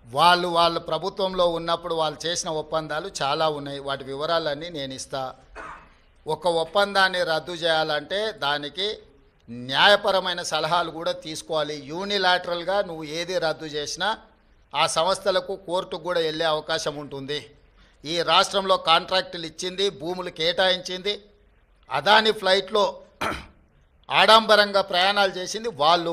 వాళ్ళు వాళ్ళ ప్రభుత్వంలో ఉన్నప్పుడు వాళ్ళు చేసిన ఒప్పందాలు చాలా ఉన్నాయి వాటి వివరాలన్నీ నేను ఇస్తా ఒక ఒప్పందాన్ని రద్దు చేయాలంటే దానికి న్యాయపరమైన సలహాలు కూడా తీసుకోవాలి యూనిలాటరల్గా నువ్వు ఏది రద్దు చేసినా ఆ సంస్థలకు కోర్టుకు కూడా వెళ్ళే అవకాశం ఉంటుంది ఈ రాష్ట్రంలో కాంట్రాక్టులు ఇచ్చింది భూములు కేటాయించింది అదాని ఫ్లైట్లో ఆడంబరంగా ప్రయాణాలు చేసింది వాళ్ళు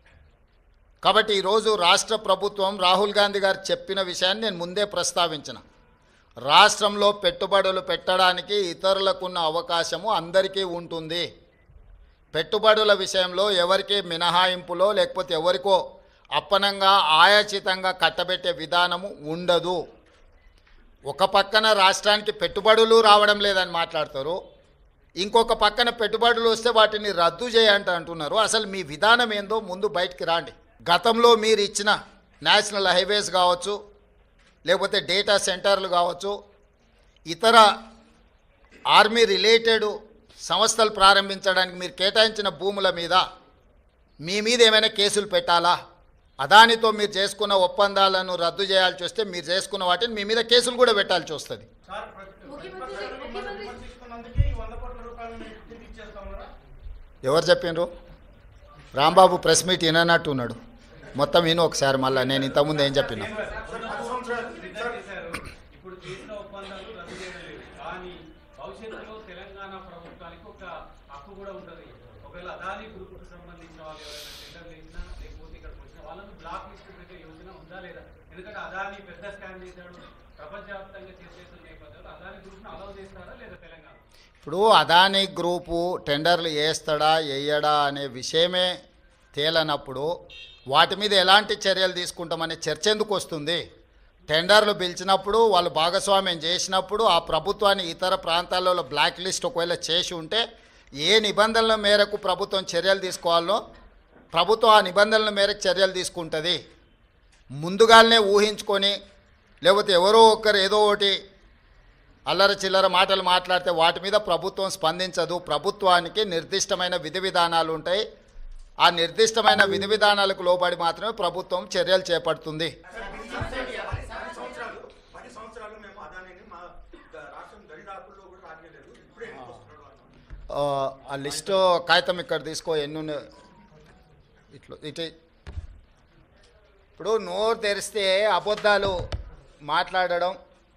కాబట్టి ఈరోజు రాష్ట్ర ప్రభుత్వం రాహుల్ గాంధీ గారు చెప్పిన విషయాన్ని నేను ముందే ప్రస్తావించిన రాష్ట్రంలో పెట్టుబడులు పెట్టడానికి ఇతరులకున్న అవకాశము అందరికీ ఉంటుంది పెట్టుబడుల విషయంలో ఎవరికి మినహాయింపులో లేకపోతే ఎవరికో అప్పనంగా ఆయాచితంగా కట్టబెట్టే విధానము ఉండదు ఒక పక్కన రాష్ట్రానికి పెట్టుబడులు రావడం లేదని మాట్లాడతారు ఇంకొక పక్కన పెట్టుబడులు వస్తే వాటిని రద్దు చేయంట అంటున్నారు అసలు మీ విధానం ఏందో ముందు బయటికి రాండి గతంలో మీరు ఇచ్చిన నేషనల్ హైవేస్ కావచ్చు లేకపోతే డేటా సెంటర్లు కావచ్చు ఇతర ఆర్మీ రిలేటెడ్ సంస్థలు ప్రారంభించడానికి మీరు కేటాయించిన భూముల మీద మీ మీద ఏమైనా కేసులు పెట్టాలా అదానితో మీరు చేసుకున్న ఒప్పందాలను రద్దు చేయాల్సి వస్తే మీరు చేసుకున్న వాటిని మీ మీద కేసులు కూడా పెట్టాల్సి వస్తుంది సార్ ప్రతి- ముఖ్యమంత్రి ప్రతిపక్షాలు మిమ్మల్ని ముఖ్యమంత్రి- విమర్శిస్తున్నందుకే ఈ వంద కోట్ల రూపాయలు మీకు తిరిగి ఇచ్చేస్తామన్నారా ఎవరు చెప్పిండ్రు రాంబాబు ప్రెస్ మీట్ విననట్టు ఉన్నాడు మొత్తం విను ఒకసారి మళ్ళీ నేను ఇంతకుముందు ఏం చెప్పినా రిజైన్ చేశారు ఇప్పుడు చేసిన ఒప్పందాలు రద్దు చేయడం లేదు కానీ భవిష్యత్తులో తెలంగాణ ప్రభుత్వానికి ఒక హక్కు కూడా ఉంటుంది ఒకవేళ అదాని గ్రూప్కు సంబంధించిన వాళ్ళు ఎవరైనా టెండర్లు ఇచ్చినా లేకపోతే ఇక్కడికి వచ్చిన వాళ్ళను బ్లాక్ లిస్ట్ పెట్టే యోజన ఉందా లేదా ఎందుకంటే అదాని పెద్ద స్కామ్ చేశాడు ప్రపంచవ్యాప్తంగా చేసేసిన నేపథ్యంలో అదాని గ్రూప్ను అలౌ చేస్తారా లేదా తెలంగాణ ఇప్పుడు అదానీ గ్రూపు టెండర్లు వేస్తాడా వేయడా అనే విషయమే తేలనప్పుడు వాటి మీద ఎలాంటి చర్యలు తీసుకుంటామనే చర్చ ఎందుకు వస్తుంది టెండర్లు పిలిచినప్పుడు వాళ్ళు భాగస్వామ్యం చేసినప్పుడు ఆ ప్రభుత్వాన్ని ఇతర ప్రాంతాలలో బ్లాక్ లిస్ట్ ఒకవేళ చేసి ఉంటే ఏ నిబంధనల మేరకు ప్రభుత్వం చర్యలు తీసుకోవాలో ప్రభుత్వం ఆ నిబంధనల మేరకు చర్యలు తీసుకుంటుంది ముందుగానే ఊహించుకొని లేకపోతే ఎవరో ఒకరు ఏదో ఒకటి అల్లర చిల్లర మాటలు మాట్లాడితే వాటి మీద ప్రభుత్వం స్పందించదు ప్రభుత్వానికి నిర్దిష్టమైన విధి విధానాలు ఉంటాయి ఆ నిర్దిష్టమైన విధి విధానాలకు లోబడి మాత్రమే ప్రభుత్వం చర్యలు చేపడుతుంది పది సంవత్సరాలు పది సంవత్సరాలు మేము అదానిని మా గ- రాష్ట్రం దరిదాపుల్లో కూడా రానియలేదు ఇప్పుడే ఎందుకు వస్తున్నాడు అన్నాం ఆ, ఆ లిస్ట్ కాగితం ఇక్కడ తీసుకో ఎన్ని ఉన్నాయి ఇట్లా ఇటు ఇప్పుడు నోరు తెరిస్తే అబద్ధాలు మాట్లాడడం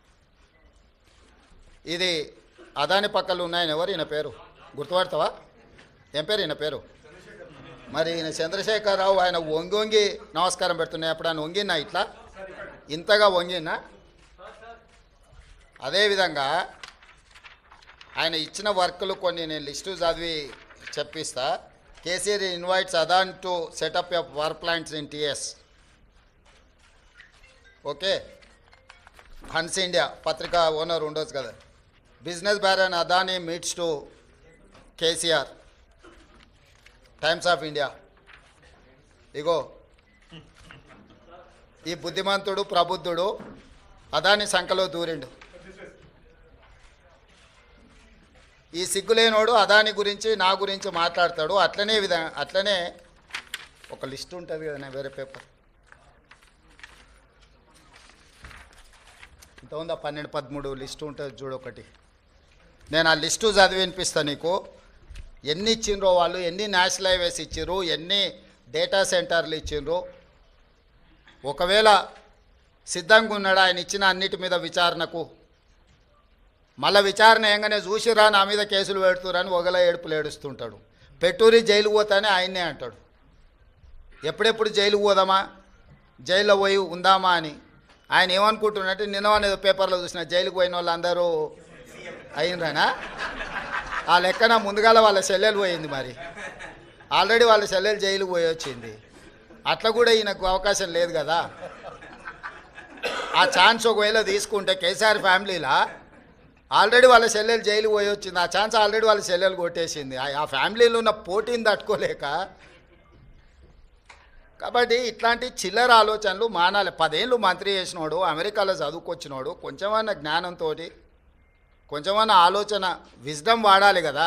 ఇది అదాని పక్కలు ఉన్నాయని ఎవరు ఈయన పేరు గుర్తుపడతావా ఏం పేరు ఈయన పేరు మరి ఈయన చంద్రశేఖరరావు ఆయన వంగి వంగి నమస్కారం పెడుతున్నాయి అప్పుడు ఆయన వంగినా ఇట్లా ఇంతగా వంగినా అదేవిధంగా ఆయన ఇచ్చిన వర్కులు కొన్ని నేను లిస్టు చదివి చెప్పిస్తా KCR invites Adani to set up a power plants in TS okay Hans India పత్రిక ఓనర్ ఉండొచ్చు కదా business baron Adani meets to KCR Times of India ఇగో ఈ బుద్ధిమంతుడు ప్రబుద్ధుడు అదాని సంఖలో దూరిండు ఈ సిగ్గులేనోడు అదాని గురించి నా గురించి మాట్లాడతాడు అట్లనే విధ అట్లనే ఒక లిస్ట్ ఉంటుంది కదా వేరే పేపర్ ఇంత ఉందా పన్నెండు పదమూడు లిస్టు ఉంటుంది చూడు ఒకటి నేను ఆ లిస్టు చదివి వినిపిస్తా నీకు ఎన్ని ఇచ్చిండ్రో వాళ్ళు ఎన్ని నేషనల్ హైవేస్ ఇచ్చిర్రు ఎన్ని డేటా సెంటర్లు ఇచ్చిండ్రు ఒకవేళ సిద్ధంగా ఉన్నాడు ఆయన ఇచ్చిన అన్నిటి మీద విచారణకు మళ్ళీ విచారణ ఏంగానే చూసిరా నా మీద కేసులు పెడుతురని ఒకల ఏడుపులు ఏడుస్తుంటాడు పెట్టూరి జైలు పోతానే ఆయన్నే అంటాడు ఎప్పుడెప్పుడు జైలుకు పోదామా జైల్లో పోయి ఉందామా అని ఆయన ఏమనుకుంటున్నట్టు నిన్న ఏదో పేపర్లో చూసిన జైలుకు పోయిన వాళ్ళందరూ అయినరానా ఆ లెక్కన ముందుగాల వాళ్ళ చెల్లెలు పోయింది మరి ఆల్రెడీ వాళ్ళ చెల్లెలు జైలుకు పోయి వచ్చింది అట్లా కూడా ఈయనకు అవకాశం లేదు కదా ఆ ఛాన్స్ ఒకవేళ తీసుకుంటే కేసీఆర్ ఫ్యామిలీలా ఆల్రెడీ వాళ్ళ చెల్లెలు జైలు పోయి వచ్చింది ఆ ఛాన్స్ ఆల్రెడీ వాళ్ళ చెల్లెలు కొట్టేసింది ఆ- ఆ ఫ్యామిలీలో ఉన్న పోటీని తట్టుకోలేక కాబట్టి ఇట్లాంటి చిల్లర ఆలోచనలు మానాలి పదేళ్ళు మంత్రి చేసినోడు అమెరికాలో చదువుకొచ్చినోడు కొంచెమన్నా జ్ఞానంతో కొంచెమన్నా ఆలోచన విజ్డమ్ వాడాలి కదా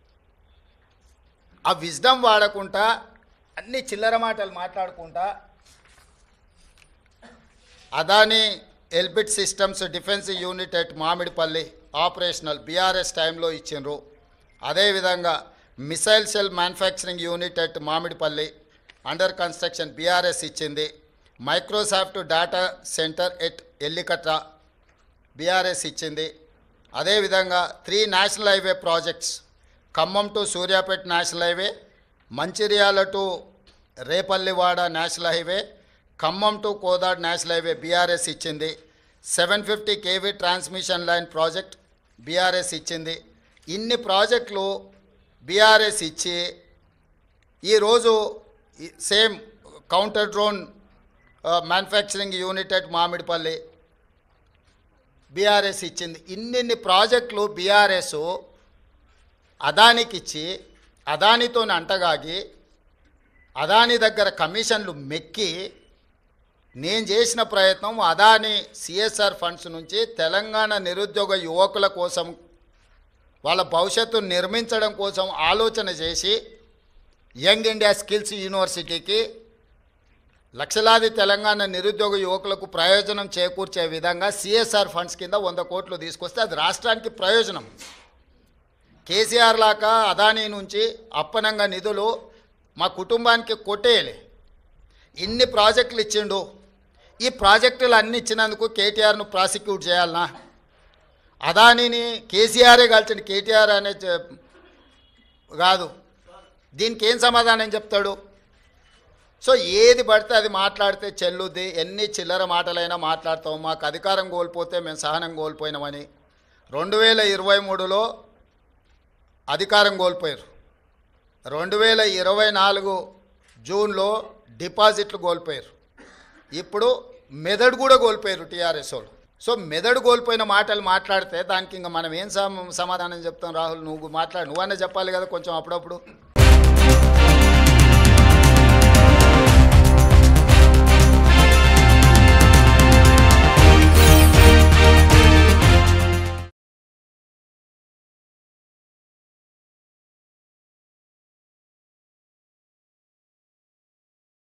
ఆ విజ్డమ్ వాడకుండా అన్ని చిల్లర మాటలు మాట్లాడుకుంటా Adani Elbit systems defence unit at Mamidipalli operational BRS టైంలో ఇచ్చిండ్రు అదేవిధంగా missile cell manufacturing unit at Mamidipalli under construction BRS ఇచ్చింది Microsoft data centre at Ellikatta BRS ఇచ్చింది అదేవిధంగా three national highway projects Khammam to Suryapet national highway Mancherial to Repallewada national highway Khammam to Kodad national highway BRS ఇచ్చింది seven fifty KV transmission line project BRS ఇచ్చింది ఇన్ని ప్రాజెక్టులు బీఆర్ఎస్ ఇచ్చి ఈరోజు ఈ- same counter drone manufacturing unit at Mamidipalli BRS ఇచ్చింది ఇన్నిన్ని ప్రాజెక్టులు బీఆర్ఎస్ అదానికి ఇచ్చి అదానితో అంటగాగి అదాని దగ్గర కమిషన్లు మెక్కి నేను చేసిన ప్రయత్నం అదాని సిఎస్ఆర్ ఫండ్స్ నుంచి తెలంగాణ నిరుద్యోగ యువకుల కోసం వాళ్ళ భవిష్యత్తును నిర్మించడం కోసం ఆలోచన చేసి యంగ్ ఇండియా స్కిల్స్ యూనివర్సిటీకి లక్షలాది తెలంగాణ నిరుద్యోగ యువకులకు ప్రయోజనం చేకూర్చే విధంగా సిఎస్ఆర్ ఫండ్స్ కింద వంద కోట్లు తీసుకొస్తే అది రాష్ట్రానికి ప్రయోజనం కేసీఆర్ లాగా అదానీ నుంచి అప్పనంగా నిధులు మా కుటుంబానికి కొట్టేయలే ఇన్ని ప్రాజెక్టులు ఇచ్చిండు ఈ ప్రాజెక్టులు అన్ని ఇచ్చినందుకు కేటీఆర్ను ప్రాసిక్యూట్ చేయాలనా అదానీని కేసీఆరే కలిసిన కేటీఆర్ అనే చె- కాదు దీనికి ఏం సమాధానం చెప్తాడు సో ఏది పడితే అది మాట్లాడితే చెల్లుద్ది ఎన్ని చిల్లర మాటలైనా మాట్లాడతాం మాకు అధికారం కోల్పోతే మేము సహనం కోల్పోయినామని రెండు వేల ఇరవై మూడులో అధికారం కోల్పోయారు రెండు వేల ఇరవై నాలుగు జూన్లో డిపాజిట్లు కోల్పోయారు ఇప్పుడు మెదడు కూడా కోల్పోయారు టీఆర్ఎస్ వాళ్ళు సో మెదడు కోల్పోయిన మాటలు మాట్లాడితే దానికి ఇంకా మనం ఏం సమ- సమాధానం చెప్తాం రాహుల్ నువ్వు మాట్లాడు నువ్వన్నా చెప్పాలి కదా కొంచెం అప్పుడప్పుడు